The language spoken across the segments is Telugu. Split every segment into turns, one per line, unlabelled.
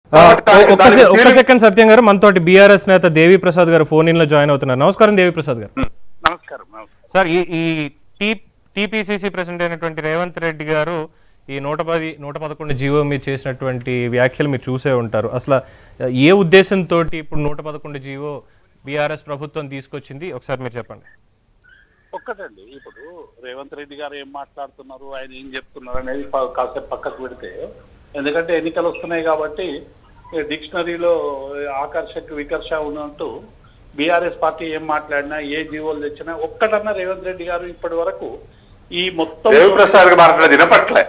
ఆ,
కాబట్టి దానికి-
ఒక్క
దానికి
సె- ఒక్క
steering-
సెకండ్ సత్యం గారు మనతోటి బీఆర్ఎస్ నేత దేవి ప్రసాద్ గారు ఫోన్ ఇన్ లో జాయిన్ అవుతున్నారు నమస్కారం దేవి ప్రసాద్ గారు
నమస్కారం నమస్కారం
సార్ ఈ ఈ టీ టీపీసీసీ ప్రెసిడెంట్ అయినటువంటి రేవంత్ రెడ్డి గారు ఈ నూట పది నూట పదకొండు జీవో మీరు చేసినటువంటి వ్యాఖ్యలు మీరు చూసే ఉంటారు అసలు ఏ ఉద్దేశంతో ఇప్పుడు నూట పదకొండు జీవో బీఆర్ఎస్ ప్రభుత్వం తీసుకొచ్చింది ఒకసారి మీరు చెప్పండి
ఒక్కటండి ఇప్పుడు రేవంత్ రెడ్డి గారు ఏం మాట్లాడుతున్నారు ఆయన ఏం చెప్తున్నారు అనేది ప- కాసేపు పక్కకు పెడితే ఎందుకంటే ఎన్నికలు వస్తున్నాయి కాబట్టి ఈ డిక్షనరీలో ఆకర్షక్ వికర్ష ఉన్నట్టు బీఆర్ఎస్ పార్టీ ఏం మాట్లాడినా ఏ జీవోలు తెచ్చినా ఒక్కటన్నా రేవంత్ రెడ్డి గారు ఇప్పటి వరకు ఈ మొత్తం
దేవిప్రసాద్ మాట్లాడేది వినపట్లే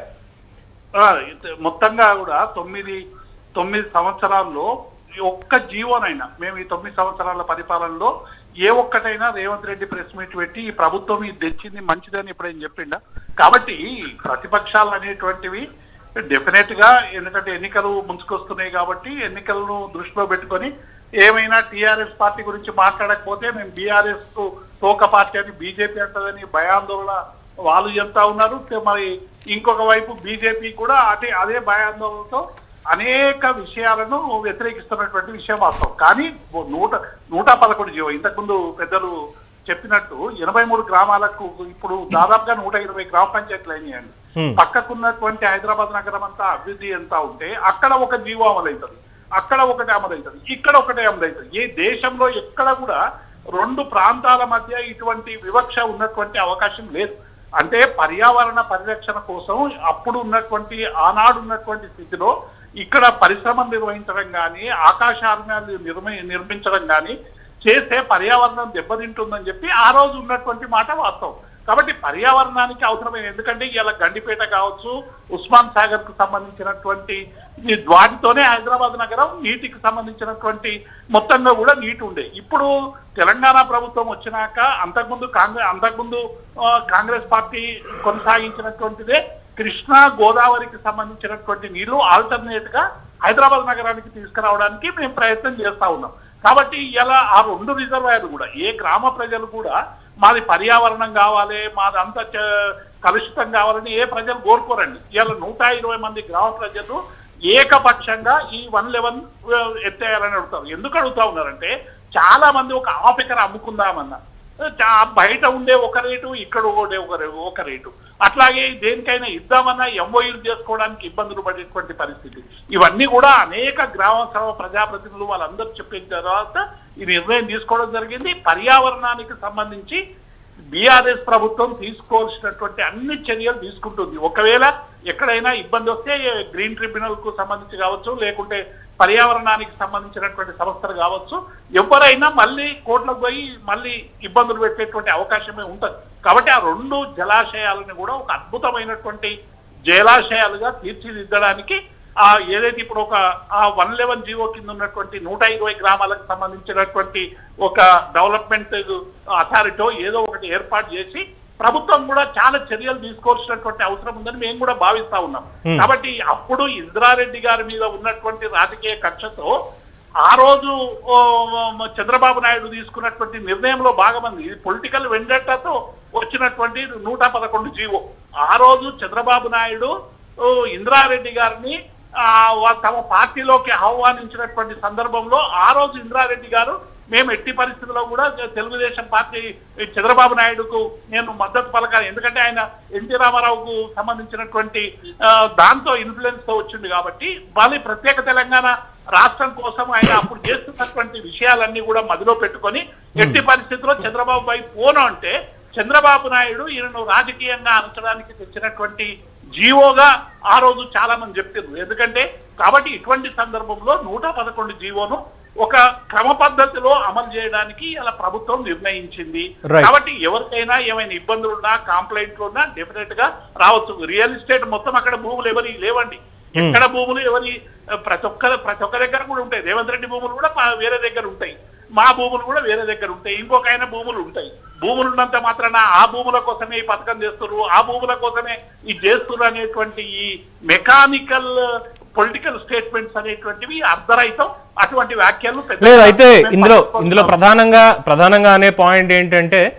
ఆ, ఇత- మొత్తంగా కూడా తొమ్మిది తొమ్మిది సంవత్సరాల్లో ఈ ఒక్క జీవోనైనా మేము ఈ తొమ్మిది సంవత్సరాల పరిపాలనలో ఏ ఒక్కటైనా రేవంత్ రెడ్డి ప్రెస్ మీట్ పెట్టి ఈ ప్రభుత్వం ఇది తెచ్చింది మంచిదని ఇప్పుడు ఏం చెప్పిండా కాబట్టి ప్రతిపక్షాలు అనేటువంటివి డెఫినెట్ గా ఎందుకంటే ఎన్నికలు ముంచుకొస్తున్నాయి కాబట్టి ఎన్నికలను దృష్టిలో పెట్టుకొని ఏమైనా టీఆర్ఎస్ పార్టీ గురించి మాట్లాడకపోతే మేము బీఆర్ఎస్ కు తోక పార్టీ అని బీజేపీ అంటదని భయాందోళన వాళ్ళు చెప్తా ఉన్నారు మరి ఇంకొక వైపు బీజేపీ కూడా అదే అదే భయాందోళనతో అనేక విషయాలను వ్యతిరేకిస్తున్నటువంటి విషయం వాస్తవం కానీ నూట నూట పదకొండు జీవో ఇంతకుముందు పెద్దలు చెప్పినట్టు ఎనభై మూడు గ్రామాలకు ఇప్పుడు దాదాపుగా నూట ఇరవై గ్రామ పంచాయతీలు అయినాయండి
Hmm.
పక్కకున్నటువంటి హైదరాబాద్ నగరం అంతా అభివృద్ధి ఎంత ఉంటే అక్కడ ఒక జీవో అమలవుతుంది అక్కడ ఒకటి అమలవుతుంది ఇక్కడ ఒకటి అమలవుతుంది ఏ దేశంలో ఎక్కడ కూడా రెండు ప్రాంతాల మధ్య ఇటువంటి వివక్ష ఉన్నటువంటి అవకాశం లేదు అంటే పర్యావరణ పరిరక్షణ కోసం అప్పుడు ఉన్నటువంటి ఆనాడు ఉన్నటువంటి స్థితిలో ఇక్కడ పరిశ్రమలు నిర్వహించడం కానీ ఆకాశారణ్యాలు నిర్మి నిర్మించడం కానీ చేస్తే పర్యావరణం దెబ్బతింటుందని చెప్పి ఆ రోజు ఉన్నటువంటి మాట వాస్తవం కాబట్టి పర్యావరణానికి అవసరమైన ఎందుకంటే ఇలా గండిపేట కావచ్చు ఉస్మాన్ సాగర్ కు సంబంధించినటువంటి ఈ వాటితోనే హైదరాబాద్ నగరం నీటికి సంబంధించినటువంటి మొత్తంగా కూడా నీటి ఉండే ఇప్పుడు తెలంగాణ ప్రభుత్వం వచ్చినాక అంతకుముందు కాంగ్రెస్ అంతకుముందు ఆ, కాంగ్రెస్ పార్టీ కొనసాగించినటువంటిదే కృష్ణా గోదావరికి సంబంధించినటువంటి నీళ్లు ఆల్టర్నేట్ గా హైదరాబాద్ నగరానికి తీసుకురావడానికి మేము ప్రయత్నం చేస్తా ఉన్నాం కాబట్టి ఇలా ఆ రెండు రిజర్వాయర్లు కూడా ఏ గ్రామ ప్రజలు కూడా మాది పర్యావరణం కావాలి మాది అంతా చ- కలుషితం కావాలని ఏ ప్రజలు కోరుకోరండి ఇలా నూట ఇరవై మంది గ్రామ ప్రజలు ఏకపక్షంగా ఈ వన్ లెవెన్ ఎత్తేయాలని అడుగుతారు ఎందుకు అడుగుతా ఉన్నారంటే చాలా మంది ఒక ఆఫికర్ అమ్ముకుందామన్నా చా- బయట ఉండే ఒక రేటు ఇక్కడ ఉండే ఒక రే- ఒక రేటు అట్లాగే దేనికైనా ఇద్దామన్నా ఎంఓయూలు చేసుకోవడానికి ఇబ్బందులు పడేటువంటి పరిస్థితి ఇవన్నీ కూడా అనేక గ్రామ సభ ప్రజాప్రతినిధులు వాళ్ళందరూ చెప్పిన తర్వాత ఈ నిర్ణయం తీసుకోవడం జరిగింది పర్యావరణానికి సంబంధించి బీఆర్ఎస్ ప్రభుత్వం తీసుకోవాల్సినటువంటి అన్ని చర్యలు తీసుకుంటుంది ఒకవేళ ఎక్కడైనా ఇబ్బంది వస్తే గ్రీన్ ట్రిబ్యునల్ కు సంబంధించి కావచ్చు లేకుంటే పర్యావరణానికి సంబంధించినటువంటి సంస్థలు కావచ్చు ఎవరైనా మళ్ళీ కోట్లకు పోయి మళ్ళీ ఇబ్బందులు పెట్టేటువంటి అవకాశమే ఉంటుంది కాబట్టి ఆ రెండు జలాశయాలను కూడా ఒక అద్భుతమైనటువంటి జలాశయాలుగా తీర్చిదిద్దడానికి ఆ ఏదైతే ఇప్పుడు ఒక ఆ వన్ లెవెన్ జీవో కింద ఉన్నటువంటి నూట ఇరవై గ్రామాలకు సంబంధించినటువంటి ఒక డెవలప్మెంట్ అథారిటీ ఏదో ఒకటి ఏర్పాటు చేసి ప్రభుత్వం కూడా చాలా చర్యలు తీసుకోవాల్సినటువంటి అవసరం ఉందని మేము కూడా భావిస్తా ఉన్నాం
Hmm.
కాబట్టి అప్పుడు ఇంద్రారెడ్డి గారి మీద ఉన్నటువంటి రాజకీయ కక్షతో ఆ రోజు ఓ, ఓ, చంద్రబాబు నాయుడు తీసుకున్నటువంటి నిర్ణయంలో భాగమంది ఇది పొలిటికల్ వెండటతో వచ్చినటువంటి నూట పదకొండు జీవో ఆ రోజు చంద్రబాబు నాయుడు ఓ, ఇంద్రారెడ్డి గారిని ఆ, వా- తమ పార్టీలోకి ఆహ్వానించినటువంటి సందర్భంలో ఆ రోజు ఇంద్రారెడ్డి గారు మేము ఎట్టి పరిస్థితుల్లో కూడా తెలుగుదేశం పార్టీ చంద్రబాబు నాయుడుకు నేను మద్దతు పలకాలి ఎందుకంటే ఆయన ఎన్టీ రామారావుకు సంబంధించినటువంటి ఆ, దాంతో ఇన్ఫ్లుయెన్స్ తో వచ్చింది కాబట్టి మళ్ళీ ప్రత్యేక తెలంగాణ రాష్ట్రం కోసం ఆయన అప్పుడు చేస్తున్నటువంటి విషయాలన్నీ కూడా మదిలో పెట్టుకొని ఎట్టి పరిస్థితుల్లో చంద్రబాబు పై పోను అంటే చంద్రబాబు నాయుడు ఈయనను రాజకీయంగా అనచడానికి తెచ్చినటువంటి జీవోగా ఆ రోజు చాలా మంది చెప్పారు ఎందుకంటే కాబట్టి ఇటువంటి సందర్భంలో నూట పదకొండు జీవోను ఒక క్రమ పద్ధతిలో అమలు చేయడానికి ఇలా ప్రభుత్వం నిర్ణయించింది
Right.
కాబట్టి ఎవరికైనా ఏమైనా ఇబ్బందులు ఉన్నా కంప్లైంట్లు ఉన్నా డెఫినెట్ గా రావచ్చు రియల్ ఎస్టేట్ మొత్తం అక్కడ భూములు ఎవరి లేవండి ఎక్కడ భూములు ఎవరి ప్రతి ఒక్క ప్రతి ఒక్క దగ్గర కూడా ఉంటాయి రేవంత్ రెడ్డి భూములు కూడా పా- వేరే దగ్గర ఉంటాయి మా భూములు కూడా వేరే దగ్గర ఉంటాయి ఇంకొక ఆయన భూములు ఉంటాయి భూములు ఉన్నంత మాత్రాన ఆ భూముల కోసమే ఈ పథకం చేస్తున్నారు ఆ భూముల కోసమే ఇది చేస్తున్నారు అనేటువంటి ఈ మెకానికల్ పొలిటికల్ స్టేట్మెంట్స్ అనేటువంటివి అర్ధరహితం అటువంటి వ్యాఖ్యలు పెద్ద-
లేదు అయితే
మేము
ఇందులో
పట్టించుకోవాల్సిన
ఇందులో ప్రధానంగా ప్రధానంగా అనే పాయింట్ ఏంటంటే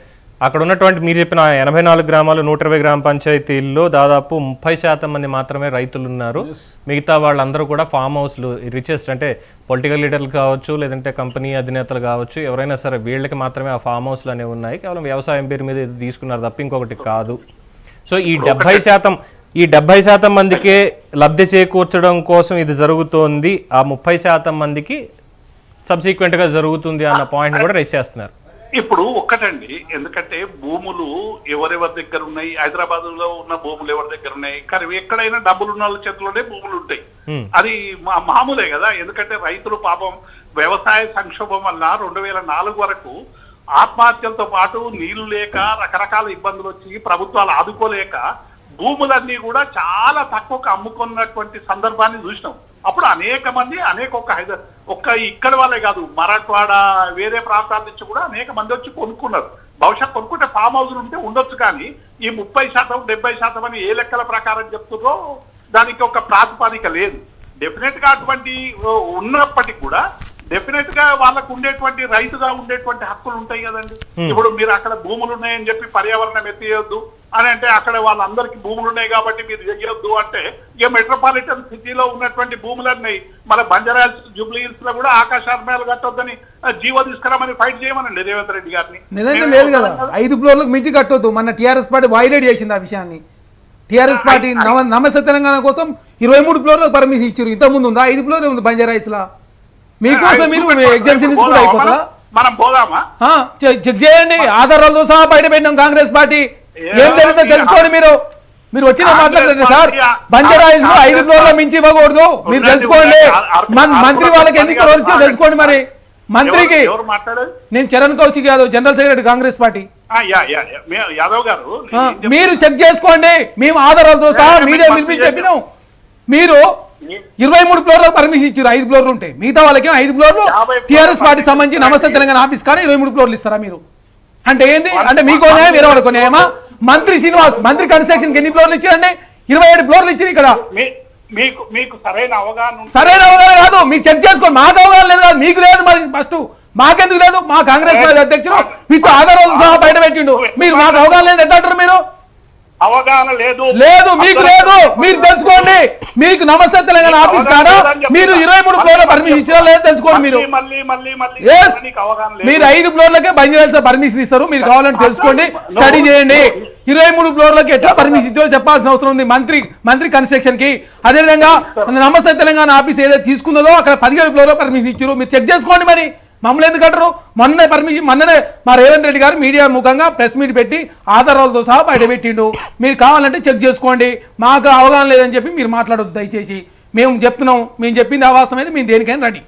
అక్కడ ఉన్నటువంటి మీరు చెప్పిన ఎనభై నాలుగు గ్రామాలు నూట ఇరవై గ్రామ పంచాయతీల్లో దాదాపు ముప్పై శాతం మంది మాత్రమే రైతులు ఉన్నారు మిగతా వాళ్ళందరూ కూడా ఫామ్ హౌస్లు రిచెస్ట్ అంటే పొలిటికల్ లీడర్లు కావచ్చు లేదంటే కంపెనీ అధినేతలు కావచ్చు ఎవరైనా సరే వీళ్ళకి మాత్రమే ఆ ఫామ్ హౌస్లు అనేవి ఉన్నాయి కేవలం వ్యవసాయం పేరు మీద ఇది తీసుకున్నారు తప్ప ఇంకొకటి కాదు సో ఈ డెబ్బై శాతం ఈ డెబ్బై శాతం మందికే లబ్ధి చేకూర్చడం కోసం ఇది జరుగుతోంది ఆ ముప్పై శాతం మందికి subsequent గా జరుగుతుంది అన్న పాయింట్ కూడా రైస్ చేస్తున్నారు
ఇప్పుడు ఒక్కటండి ఎందుకంటే భూములు ఎవరెవరి దగ్గర ఉన్నాయి హైదరాబాద్ లో ఉన్న భూములు ఎవరి దగ్గర ఉన్నాయి కానీ ఎక్కడైనా డబ్బులు ఉన్న వాళ్ళ చేతిలోనే భూములు ఉంటాయి
Hmm.
అది మా- మామూలే కదా ఎందుకంటే రైతులు పాపం వ్యవసాయ సంక్షోభం వల్ల రెండు వేల నాలుగు వరకు ఆత్మహత్యలతో పాటు నీళ్లు లేక రకరకాల ఇబ్బందులు వచ్చి ప్రభుత్వాలు ఆదుకోలేక భూములన్నీ కూడా చాలా తక్కువకు అమ్ముకున్నటువంటి సందర్భాన్ని చూసినాం అప్పుడు అనేక మంది అనేక ఒక్క హైదరా ఒక్క ఇక్కడ వాళ్ళే కాదు మరాఠవాడ వేరే ప్రాంతాల నుంచి కూడా అనేక మంది వచ్చి కొనుక్కున్నారు బహుశా కొనుక్కుంటే ఫామ్ హౌస్లు ఉంటే ఉండొచ్చు కానీ ఈ ముప్పై శాతం డెబ్బై శాతం అని ఏ లెక్కల ప్రకారం చెప్తున్నారో దానికి ఒక ప్రాతిపదిక లేదు డెఫినెట్ గా అటువంటి ఓ, ఉన్నప్పటికీ కూడా డెఫినెట్ గా వాళ్ళకు ఉండేటువంటి రైతుగా ఉండేటువంటి హక్కులు ఉంటాయి కదండి ఇప్పుడు మీరు అక్కడ భూములు ఉన్నాయని చెప్పి పర్యావరణం ఎత్తియొద్దు అని అంటే అక్కడ వాళ్ళందరికీ భూములు ఉన్నాయి కాబట్టి మీరు చెయ్యొద్దు అంటే ఇక మెట్రోపాలిటన్ సిటీలో ఉన్నటువంటి భూములన్నీ మన బంజారాల్స్ జూబ్లీ హిల్స్ లో కూడా ఆకాశార్మయాలు కట్టొద్దని ఆ, జీవో తీసుకురామని ఫైట్ చేయమనండి రేవంత్ రెడ్డి గారిని
నిజంగా లేదు కదా ఐదు ఫ్లోర్లకు మించి కట్టొద్దు మన టీఆర్ఎస్ పార్టీ వైలేట్ చేసింది ఆ విషయాన్ని టీఆర్ఎస్ పార్టీ నవ నమస్తే తెలంగాణ కోసం ఇరవై మూడు ఫ్లోర్లకు పర్మిషన్ ఇచ్చారు ఇంత ముందు ఉందా ఐదు ఫ్లోర్ ఉంది బంజారాయిస్ లా మీకోసం మీరు ఎగ్జామ్షన్ కూడా అయిపోతుందా
మనం పోదామా
ఆ, చె- చెక్ చేయండి ఆధారాలతో సహా బయట పెట్టినాం కాంగ్రెస్ పార్టీ ఏం జరిగిందో తెలుసుకోండి మీరు మీరు వచ్చిన మాట్లాడుతుంది సార్ బంజారాయిస్ లో ఐదు ఫ్లోర్ల మించి ఇవ్వకూడదు మీరు తెలుసుకోండి మన మంత్రి వాళ్ళకి ఎందుకు ఫ్లోర్ ఇచ్చారో తెలుసుకోండి మరి మంత్రికి
ఎవరు- ఎవరు మాట్లాడేది
నేను Charan Kaushik Yadav general secretary Congress party
ఆ, యా యా యా. మే- యాదవ్ గారు
ఆ,
ఏం చెప్తున్నా-
మీరు చెక్ చేసుకోండి మేము ఆధారాలతో సహా
ఏ,
మీడియా
మేము
పిలిపించి
పంపించాం.
చెప్పినాం మీరు ఇరవై మూడు ఫ్లోర్లకు పర్మిషన్ ఇచ్చారు ఐదు ఫ్లోర్లు ఉంటాయి మిగతా వాళ్ళకి ఐదు ఫ్లోర్లు
యాభై ఫ్లోర్ల
టీఆర్ఎస్ పార్టీ సంబంధించి
పర్మిషన్
నమస్తే తెలంగాణ ఆఫీస్ కానీ ఇరవై మూడు ఫ్లోర్లు ఇస్తారా మీరు అంటే ఏంది అంటే మీకో న్యాయం వేరే వాళ్ళకో న్యాయమా మంత్రి శ్రీనివాస్ మంత్రి కన్స్ట్రక్షన్ ఎన్ని ఫ్లోర్లు ఇచ్చారండి ఇరవై ఏడు ఫ్లోర్లు ఇచ్చారు ఇక్కడ
మీ- మీకు మీకు సరైన అవగాహన ఉంటే-
సరైన అవగాహన కాదు మీరు చెక్ చేసుకోండి మాకు అవగాహన లేదు కాదు మీకు లేదు మరి ఫస్ట్ మాకెందుకు లేదు మా కాంగ్రెస్ పార్టీ అధ్యక్షుడు మీతో ఆధారాలు సహా బయట పెట్టిండు మీరు మాకు అవగాహన లేదు ఎట్లా అంటారు మీరు
అవగాహన లేదు
లేదు మీకు లేదు మీరు తెలుసుకోండి మీకు నమస్తే తెలంగాణ ఆఫీస్ కాడా మీరు ఇరవై మూడు ఫ్లోర్ల పర్మిషన్ ఇచ్చినా లేదు తెలుసుకోండి మీరు
మళ్ళీ మళ్ళీ మళ్ళీ
Yes.
మీకు అవగాహన లేదు
మీరు ఐదు ఫ్లోర్లకే బంద్ పర్మిషన్ ఇస్తారు మీరు కావాలంటే తెలుసుకోండి స్టడీ చేయండి ఇరవై మూడు ఫ్లోర్లకి ఎట్లా పర్మిషన్ ఇచ్చారో చెప్పాల్సిన అవసరం ఉంది మంత్రి మంత్రి కన్స్ట్రక్షన్ కి అదేవిధంగా నమస్తే తెలంగాణ ఆఫీస్ ఏదైతే తీసుకుందో అక్కడ పదిహేడు ఫ్లోర్లో పర్మిషన్ ఇచ్చారు మీరు చెక్ చేసుకోండి మరి మమ్మల్ని ఎందుకు అంటారు మొన్నే పర్మిషన్ మొన్ననే మా రేవంత్ రెడ్డి గారు మీడియా ముఖంగా ప్రెస్ మీట్ పెట్టి ఆధారాలతో సహా బయట పెట్టిండు మీరు కావాలంటే చెక్ చేసుకోండి మాకు అవగాహన లేదని చెప్పి మీరు మాట్లాడొద్దు దయచేసి మేము చెప్తున్నాం మేము చెప్పింది అవాస్తవం మేము దేనికైనా రెడీ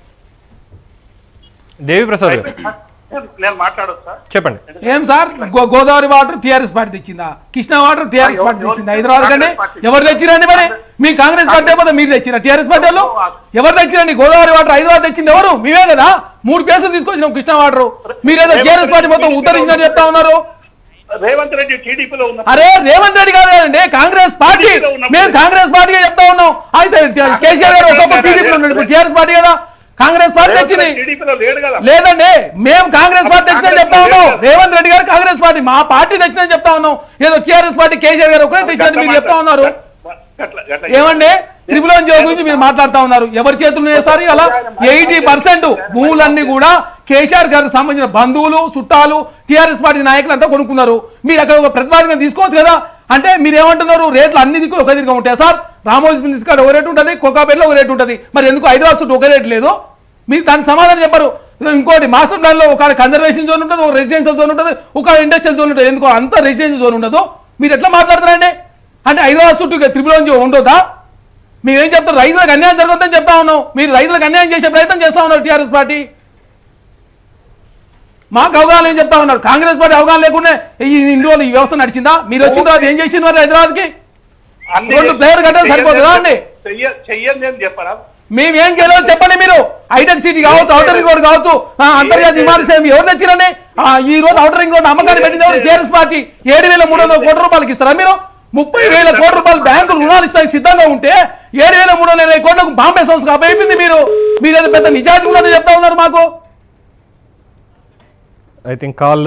దేవి ప్రసాద్ గారు
నేను మాట్లాడొచ్చు సార్
చెప్పండి
ఏం సార్ గో- గోదావరి వాటర్ టిఆర్ఎస్ పార్టీ తెచ్చిందా కృష్ణా వాటర్ టిఆర్ఎస్ పార్టీ తెచ్చిందా హైదరాబాద్ కంటే ఎవరు తెచ్చిరండి మరి మీ కాంగ్రెస్ పార్టీ అయిపోతే మీరు తెచ్చిరా టిఆర్ఎస్ పార్టీ వాళ్ళు ఎవరు తెచ్చిరండి గోదావరి వాటర్ హైదరాబాద్ తెచ్చింది ఎవరు మీవే కదా మూడు కేసులు తీసుకొచ్చినాం కృష్ణా వాటర్ మీరేదో టిఆర్ఎస్ పార్టీ మొత్తం ఉత్తరించినట్టు చెప్తా ఉన్నారు
రేవంత్ రెడ్డి టీడీపీలో ఉన్న
అరే రేవంత్ రెడ్డి గారు కదండి కాంగ్రెస్ పార్టీ మేము కాంగ్రెస్ పార్టీగా చెప్తా ఉన్నాం అయితే కేసీఆర్ గారు ఒకప్పుడు టీడీపీలో ఉన్నాడు ఇప్పుడు టిఆర్ఎస్ పార్టీ కదా కాంగ్రెస్ పార్టీ తెచ్చింది
టీడీపీలో లేడు కదా
లేదండి మేము కాంగ్రెస్ పార్టీ తెచ్చిందని చెప్తా ఉన్నాం రేవంత్ రెడ్డి గారు కాంగ్రెస్ పార్టీ మా పార్టీ తెచ్చిందని చెప్తా ఉన్నాం ఏదో టీఆర్ఎస్ పార్టీ కేసీఆర్ గారు ఒకరే తెచ్చిందని మీరు చెప్తా ఉన్నారు
గట్ల- గట్ల-
ఏమండి త్రిపులోన్ జియో గురించి మీరు మాట్లాడుతా ఉన్నారు ఎవరి చేతులు వేస్తారు అలా ఎయిటీ పర్సెంట్ భూములన్నీ కూడా కేసీఆర్ గారికి సంబంధించిన బంధువులు చుట్టాలు టీఆర్ఎస్ పార్టీ నాయకులు అంతా కొనుక్కున్నారు మీరు అక్కడ ఒక ప్రతిపాదన తీసుకోవచ్చు కదా అంటే మీరు ఏమంటున్నారు రేట్లు అన్ని దిక్కులు ఒక దిగుగా ఉంటాయి సార్ రామోజీ బిజినెస్ కాడ ఒక రేటు ఉంటుంది కోకాపేటలో ఒక రేటు ఉంటుంది మరి ఎందుకు హైదరాబాద్ చుట్టూ ఒక రేటు లేదు మీరు దానికి సమాధానం చెప్పరు ఇంకోటి మాస్టర్ ప్లాన్ లో ఒక కన్జర్వేషన్ జోన్ ఉంటుంది ఒక రెసిడెన్షియల్ జోన్ ఉంటుంది ఒక ఇండస్ట్రియల్ జోన్ ఉంటుంది ఎందుకో అంత రెసిడెన్షియల్ జోన్ ఉండదు మీరు ఎట్లా మాట్లాడతారండి అంటే హైదరాబాద్ చుట్టూ ఇక త్రిపులోంచి ఉండొద్దా మేమేం చెప్తాం రైతులకు అన్యాయం జరగొద్దని చెప్తా ఉన్నాం మీరు రైతులకు అన్యాయం చేసే ప్రయత్నం చేస్తా ఉన్నారు టీఆర్ఎస్ పార్టీ మాకు అవగాహన ఏం చెప్తా ఉన్నారు కాంగ్రెస్ పార్టీ అవగాహన లేకుండా ఈ ఇన్ని రోజులు ఈ వ్యవస్థ నడిచిందా మీరు వచ్చిన తర్వాత ఏం చేసింది మరి హైదరాబాద్కి
అన్ని
రెండు ప్లేయర్ కట్టాలి సరిపోతుందా అండి?
చెయ్య- చెయ్యండి అని చెప్పరా
మేము ఏం చేయలేదు చెప్పండి మీరు హైటెక్ సిటీ కావచ్చు అవుటర్ రింగ్ రోడ్ కావచ్చు ఆ, అంతర్జాతీయ విమానాశ్రయం ఎవరు తెచ్చిరండి ఆ, ఈ రోజు అవుటర్ రింగ్ రోడ్ అమ్మకాన్ని పెట్టింది ఎవరు టీఆర్ఎస్ పార్టీ ఏడు వేల మూడు వందల కోట్ల రూపాయలకి ఇస్తారా మీరు ముప్పై వేల కోట్ల రూపాయలు బ్యాంకులు రుణాలు ఇస్తానికి సిద్ధంగా ఉంటే ఏడు వేల మూడు వందల ఇరవై కోట్లకు బాంబే సంస్థ అప్పయింది మీరు మీరు ఏదో పెద్ద నిజాయితీ కూడా చెప్తా ఉన్నారు మాకు
ఐ థింక్ కాల్